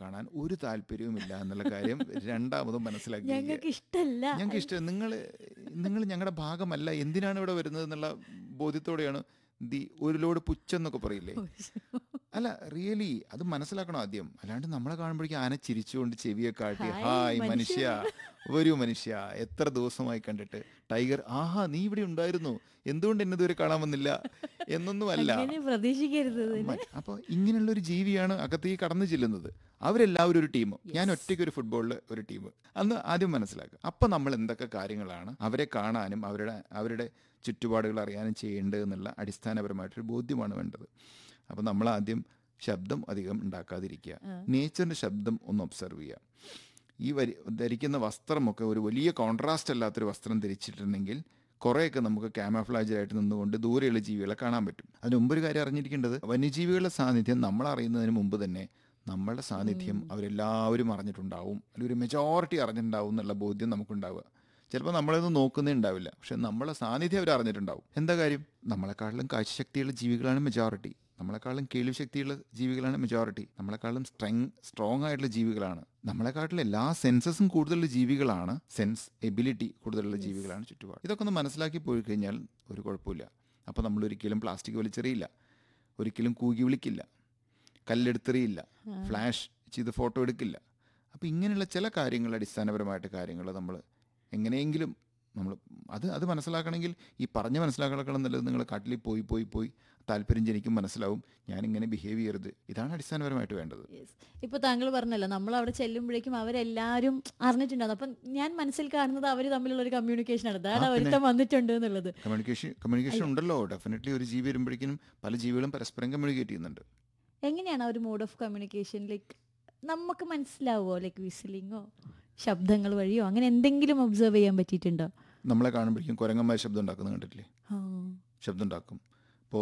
കാണാൻ ഒരു താല്പര്യവുമില്ല എന്നുള്ള കാര്യം രണ്ടാമതും മനസ്സിലാക്കി ഞങ്ങൾക്ക് ഇഷ്ടല്ല ഞങ്ങൾക്ക് ഇഷ്ടം നിങ്ങൾ നിങ്ങൾ ഞങ്ങളുടെ ഭാഗമല്ല എന്തിനാണ് ഇവിടെ വരുന്നത് എന്നുള്ള ബോധ്യത്തോടെയാണ് ദി ഒരു ലോഡ് പുച്ഛം എന്നൊക്കെ പറയില്ലേ അല്ല റിയലി അത് മനസ്സിലാക്കണം ആദ്യം അല്ലാണ്ട് നമ്മളെ കാണുമ്പോഴേക്കും ആന ചിരിച്ചുകൊണ്ട് ചെവിയെ കാട്ടി ഹായ്, ഹായ് മനുഷ്യ." മനുഷ്യ വരൂ മനുഷ്യ എത്ര ദിവസമായി കണ്ടിട്ട് ടൈഗർ ആഹാ നീ ഇവിടെ ഉണ്ടായിരുന്നു എന്തുകൊണ്ട് എന്നെ ഇതുവരെ കാണാൻ വന്നില്ല എന്നൊന്നും അല്ല അങ്ങനെ പ്രതീക്ഷിക്കരുത് ഇതിന്. അപ്പോൾ ഇങ്ങനെയുള്ള ഒരു ജീവിയാണ് അകത്തേക്ക് കടന്നു ചെല്ലുന്നത് അവരെല്ലാവരും ഒരു ടീം ഞാൻ ഒറ്റയ്ക്ക് ഒരു ഫുട്ബോളിൽ ഒരു ടീം അന്ന് ആദ്യം മനസ്സിലാക്കുക അപ്പം നമ്മൾ എന്തൊക്കെ കാര്യങ്ങളാണ് അവരെ കാണാനും അവരുടെ അവരുടെ ചുറ്റുപാടുകൾ അറിയാനും ചെയ്യേണ്ടത് എന്നുള്ള അടിസ്ഥാനപരമായിട്ടൊരു ബോധ്യമാണ് വേണ്ടത് അപ്പം നമ്മൾ ആദ്യം ശബ്ദം അധികം ഉണ്ടാക്കാതിരിക്കുക നേച്ചറിൻ്റെ ശബ്ദം ഒന്ന് ഒബ്സർവ് ചെയ്യുക ഈ വരി ധരിക്കുന്ന വസ്ത്രമൊക്കെ ഒരു വലിയ കോൺട്രാസ്റ്റ് അല്ലാത്തൊരു വസ്ത്രം ധരിച്ചിട്ടുണ്ടെങ്കിൽ കുറേയൊക്കെ നമുക്ക് ക്യാമഫ്ലാജായിട്ട് നിന്നുകൊണ്ട് ദൂരെയുള്ള ജീവികളെ കാണാൻ പറ്റും അതിന് മുമ്പ് ഒരു കാര്യം അറിഞ്ഞിരിക്കേണ്ടത് വന്യജീവികളുടെ സാന്നിധ്യം നമ്മൾ അറിയുന്നതിന് മുമ്പ് തന്നെ നമ്മളുടെ സാന്നിധ്യം അവരെല്ലാവരും അറിഞ്ഞിട്ടുണ്ടാവും അല്ലെങ്കിൽ ഒരു മെജോറിറ്റി അറിഞ്ഞിട്ടുണ്ടാവും എന്നുള്ള ബോധ്യം നമുക്കുണ്ടാവുക ചിലപ്പോൾ നമ്മളതൊന്നും നോക്കുന്നേ ഉണ്ടാവില്ല പക്ഷെ നമ്മളെ സാന്നിധ്യം അവർ അറിഞ്ഞിട്ടുണ്ടാവും എന്താ കാര്യം നമ്മളെക്കാളും കാഴ്ചശക്തിയുള്ള ജീവികളാണ് മെജോറിറ്റി നമ്മളെക്കാളും കേൾവി ശക്തിയുള്ള ജീവികളാണ് മെജോറിറ്റി നമ്മളെക്കാളും സ്ട്രെങ് സ്ട്രോങ് ആയിട്ടുള്ള ജീവികളാണ് നമ്മളെക്കാട്ടിലും എല്ലാ സെൻസസും കൂടുതലുള്ള ജീവികളാണ് സെൻസ് എബിലിറ്റി കൂടുതലുള്ള ജീവികളാണ് ചുറ്റുപാട് ഇതൊക്കെ ഒന്ന് മനസ്സിലാക്കി പോയി കഴിഞ്ഞാൽ ഒരു കുഴപ്പമില്ല അപ്പോൾ നമ്മൾ ഒരിക്കലും പ്ലാസ്റ്റിക് വലിച്ചെറിയില്ല ഒരിക്കലും കൂകി വിളിക്കില്ല കല്ലെടുത്തെറിയില്ല ഫ്ലാഷ് ചെയ്ത് ഫോട്ടോ എടുക്കില്ല അപ്പോൾ ഇങ്ങനെയുള്ള ചില കാര്യങ്ങൾ അടിസ്ഥാനപരമായിട്ട് കാര്യങ്ങൾ നമ്മൾ എങ്ങനെയെങ്കിലും നമ്മൾ അത് അത് മനസ്സിലാക്കണമെങ്കിൽ ഈ പറഞ്ഞ് മനസ്സിലാക്കണം എന്നുള്ളത് നിങ്ങൾ കാട്ടിൽ പോയി പോയി പോയി താല്പര്യം ജനിക്കും മനസ്സിലാവും ഞാനിങ്ങനെ ബിഹേവ് ചെയ്യരുത് ഇതാണ് അടിസ്ഥാനപരമായിട്ട് വേണ്ടത് Yes. ഇപ്പൊ താങ്കൾ പറഞ്ഞല്ലോ നമ്മൾ അവിടെ ചെല്ലുമ്പോഴേക്കും അവരെല്ലാരും അറിഞ്ഞിട്ടുണ്ടാകും അപ്പം ഞാൻ മനസ്സിൽ കാണുന്നത് അവർ തമ്മിലുള്ള ഒരു കമ്മ്യൂണിക്കേഷൻ ആണ് അതാണ് ഒരുത്തം വന്നിട്ടുണ്ട് എന്നുള്ളത് കമ്മ്യൂണിക്കേഷൻ കമ്മ്യൂണിക്കേഷൻ ഉണ്ടല്ലോ ഡെഫിനറ്റ്ലി ഒരു ജീവി വരുമ്പോഴേക്കും പല ജീവികളും പരസ്പരം കമ്മ്യൂണിക്കേറ്റ് ചെയ്യുന്നുണ്ട് എങ്ങനെയാണ് ആ ഒരു മോഡ് ഓഫ് കമ്മ്യൂണിക്കേഷൻ ലൈക്ക് നമുക്ക് മനസ്സിലാവോ ലൈക്ക് വിസിലിങ്ങോ ശബ്ദങ്ങൾ വഴിയോ അങ്ങനെ എന്തെങ്കിലും ഒബ്സർവ് ചെയ്യാൻ പറ്റിയിട്ടുണ്ടോ നമ്മളെ കാണുമ്പോഴേക്കും കുരങ്ങന്മാർ ശബ്ദം ഉണ്ടാക്കുന്നത് കണ്ടിട്ടില്ലേ ആ. ശബ്ദം ഉണ്ടാക്കും ഇപ്പോൾ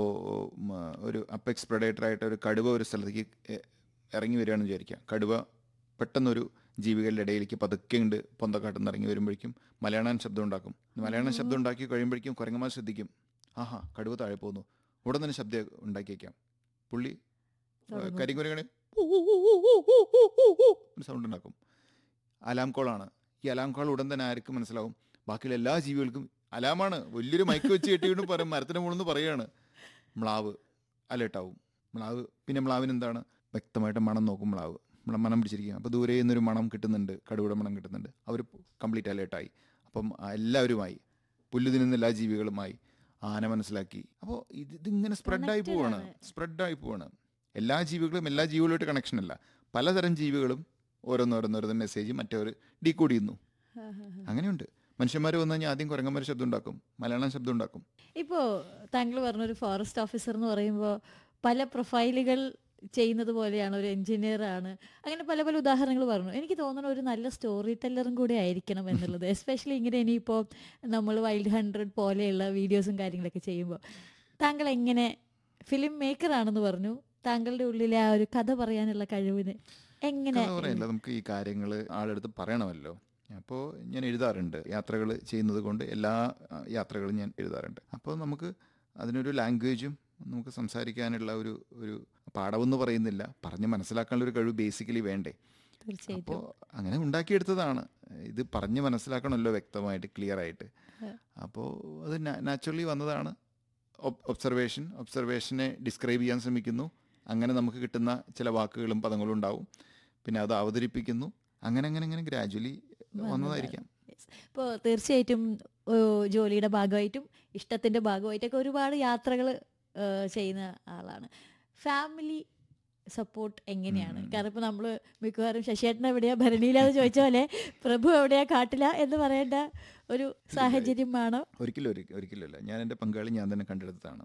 ഒരു അപ്പെക്സ് പ്രഡേറ്ററായിട്ട് ഒരു കടുവ ഒരു സ്ഥലത്തേക്ക് എ- ഇറങ്ങി വരികയാണെന്ന് വിചാരിക്കുക കടുവ പെട്ടെന്നൊരു ജീവികളുടെ ഇടയിലേക്ക് പതുക്കെ ഉണ്ട് പൊന്തക്കാട്ടിൽ നിന്ന് ഇറങ്ങി വരുമ്പോഴേക്കും മലയാളം ശബ്ദം ഉണ്ടാക്കും മലയാളം ശബ്ദം ഉണ്ടാക്കി കഴിയുമ്പോഴേക്കും കുരങ്ങന്മാർ ശ്രദ്ധിക്കും ആഹാ കടുവ താഴെ പോകുന്നു ഉടൻ തന്നെ ശബ്ദം ഉണ്ടാക്കിയേക്കാം പുള്ളി കരിങ്കുരങ്ങണി ഒരു സൗണ്ട് ഉണ്ടാക്കും അലാം കോളാണ് ഈ അലാം കോൾ ഉടൻ തന്നെ ആർക്കും മനസ്സിലാവും ബാക്കിയുള്ള എല്ലാ ജീവികൾക്കും അലാമാണ് വലിയൊരു മൈക്ക് വെച്ച് കെട്ടിയിട്ട് പറയും മരത്തിന് മുകളിൽ നിന്ന് പറയുകയാണ് മ്ലാവ് അലേർട്ടാവും മ്ലാവ് പിന്നെ മ്ലാവിന് എന്താണ് വ്യക്തമായിട്ട് മണം നോക്കും മ്ലാവ് നമ്മളെ മണം പിടിച്ചിരിക്കുക അപ്പോൾ ദൂരെ നിന്നൊരു മണം കിട്ടുന്നുണ്ട് കടുവയുടെ മണം കിട്ടുന്നുണ്ട് അവർ കംപ്ലീറ്റ് അലേർട്ടായി അപ്പം ആ എല്ലാവരുമായി പുല്ല് തിന്നുന്ന എല്ലാ ജീവികളുമായി ആന മനസ്സിലാക്കി അപ്പോൾ ഇത് ഇതിങ്ങനെ സ്പ്രെഡായി പോവാണ് സ്പ്രെഡായി പോവാണ് എല്ലാ ജീവികളും എല്ലാ ജീവികളുമായിട്ട് കണക്ഷൻ അല്ല പലതരം ജീവികളും ഓരോന്നോരോന്നോരോന്ന് മെസ്സേജ് മറ്റവർ ഡീകോഡ് ചെയ്യുന്നു അങ്ങനെയുണ്ട് മനുഷ്യന്മാർ വന്നു കഴിഞ്ഞാൽ ആദ്യം കുരങ്ങന്മാർ ശബ്ദം ഉണ്ടാക്കും മലയാളം ശബ്ദം ഉണ്ടാക്കും ഇപ്പോൾ താങ്കൾ പറഞ്ഞൊരു ഫോറസ്റ്റ് ഓഫീസർ എന്ന് പറയുമ്പോൾ പല പ്രൊഫൈലുകൾ ചെയ്യുന്നത് പോലെയാണ് ഒരു എഞ്ചിനീയർ ആണ് അങ്ങനെ പല പല ഉദാഹരണങ്ങൾ പറഞ്ഞു എനിക്ക് തോന്നുന്നു ഒരു നല്ല സ്റ്റോറി ടെല്ലറും കൂടെ ആയിരിക്കണം എന്നുള്ളത് എസ്പെഷ്യലി ഇങ്ങനെ ഇനിയിപ്പോൾ നമ്മൾ വൈൽഡ് ഹൺഡ്രഡ് പോലെയുള്ള വീഡിയോസും കാര്യങ്ങളൊക്കെ ചെയ്യുമ്പോൾ താങ്കൾ എങ്ങനെ ഫിലിം മേക്കർ ആണെന്ന് പറഞ്ഞു താങ്കളുടെ ഉള്ളിലെ ആ ഒരു കഥ പറയാനുള്ള കഴിവിന് എങ്ങനെ കഥ പറയല്ല നമുക്ക് ഈ കാര്യങ്ങൾ ആളെടുത്ത് പറയണമല്ലോ അപ്പോൾ ഞാൻ എഴുതാറുണ്ട് യാത്രകൾ ചെയ്യുന്നത് കൊണ്ട് എല്ലാ ആ, യാത്രകളും ഞാൻ എഴുതാറുണ്ട് അപ്പോൾ നമുക്ക് അതിനൊരു ലാംഗ്വേജും നമുക്ക് സംസാരിക്കാനുള്ള ഒരു ഒരു പാഠമെന്ന് പറയുന്നില്ല പറഞ്ഞ് മനസ്സിലാക്കാനുള്ള ഒരു കഴിവ് ബേസിക്കലി വേണ്ടേ തീർച്ചയായിട്ടും അപ്പോൾ അങ്ങനെ ഉണ്ടാക്കിയെടുത്തതാണ് ഇത് പറഞ്ഞ് മനസ്സിലാക്കണമല്ലോ വ്യക്തമായിട്ട് ക്ലിയർ ആയിട്ട് അപ്പോൾ അത് നാച്ചുറലി വന്നതാണ് ഒബ്സർവേഷൻ ഒബ്സർവേഷനെ ഡിസ്ക്രൈബ് ചെയ്യാൻ ശ്രമിക്കുന്നു അങ്ങനെ നമുക്ക് കിട്ടുന്ന ചില വാക്കുകളും പദങ്ങളും ഉണ്ടാവും പിന്നെ അത് അവതരിപ്പിക്കുന്നു അങ്ങനെ അങ്ങനെ അങ്ങനെ ഗ്രാജുവലി വന്നതായിരിക്കാം ഇപ്പോൾ തീർച്ചയായിട്ടും ഓ, ജോലിയുടെ ഭാഗമായിട്ടും ഇഷ്ടത്തിൻ്റെ ഭാഗമായിട്ടൊക്കെ ഒരുപാട് യാത്രകൾ ചെയ്യുന്ന ആളാണ് ഫാമിലി സപ്പോർട്ട് എങ്ങനെയാണ് കാരണം ഇപ്പോൾ നമ്മൾ മിക്കവാറും ശശിയേട്ടൻ എവിടെയാ ഭരണിയിലാന്ന് ചോദിച്ച പോലെ പ്രഭു എവിടെയാ കാട്ടില്ല എന്ന് പറയേണ്ട ഒരു സാഹചര്യമാണോ ഒരിക്കലും ഒരി- ഒരിക്കലുമല്ല ഞാൻ എൻ്റെ പങ്കാളി ഞാൻ തന്നെ കണ്ടെടുത്തതാണ്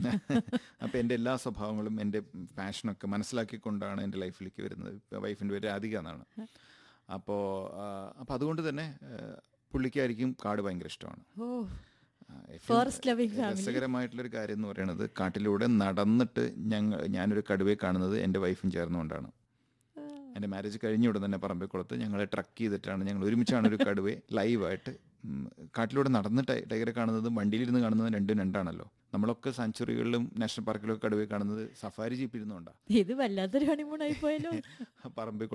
അപ്പോൾ എൻ്റെ എല്ലാ സ്വഭാവങ്ങളും എൻ്റെ പാഷനൊക്കെ മനസ്സിലാക്കിക്കൊണ്ടാണ് എൻ്റെ ലൈഫിലേക്ക് വരുന്നത് വൈഫിൻ്റെ പേര് രാധിക എന്നാണ് അപ്പോൾ അപ്പോൾ അതുകൊണ്ട് തന്നെ ആ, പുള്ളിക്കായിരിക്കും കാട് ഭയങ്കര ഇഷ്ടമാണ് ഓ ആ, ഏറ്റവും Forest loving family. രസകരമായിട്ടുള്ളൊരു കാര്യം എന്ന് പറയുന്നത് കാട്ടിലൂടെ നടന്നിട്ട് ഞങ്ങൾ ഞാനൊരു കടുവയെ കാണുന്നത് എൻ്റെ വൈഫും ചേർന്നുകൊണ്ടാണ് എൻ്റെ മാരേജ് കഴിഞ്ഞ ഉടൻ തന്നെ പറമ്പിക്കുളത്ത് ഞങ്ങളെ ട്രക്ക് ചെയ്തിട്ടാണ് ഞങ്ങൾ ഒരുമിച്ചാണ് ഒരു കടുവയെ ലൈവായിട്ട് ഉം, കാട്ടിലൂടെ നടന്ന് ടൈ- ടൈഗറെ കാണുന്നതും വണ്ടിയിലിരുന്ന് കാണുന്നതും രണ്ടും രണ്ടാണല്ലോ നമ്മളൊക്കെ സാങ്ച്വറികളിലും നാഷണൽ പാർക്കിലൊക്കെ കടുവയെ കാണുന്നത് സഫാരി ജീപ്പിരുന്നുകൊണ്ടാണ് ഇത് വല്ലാത്തൊരു ഹണിമൂൺ ആയി പോയല്ലോ പറമ്പിക്കുളം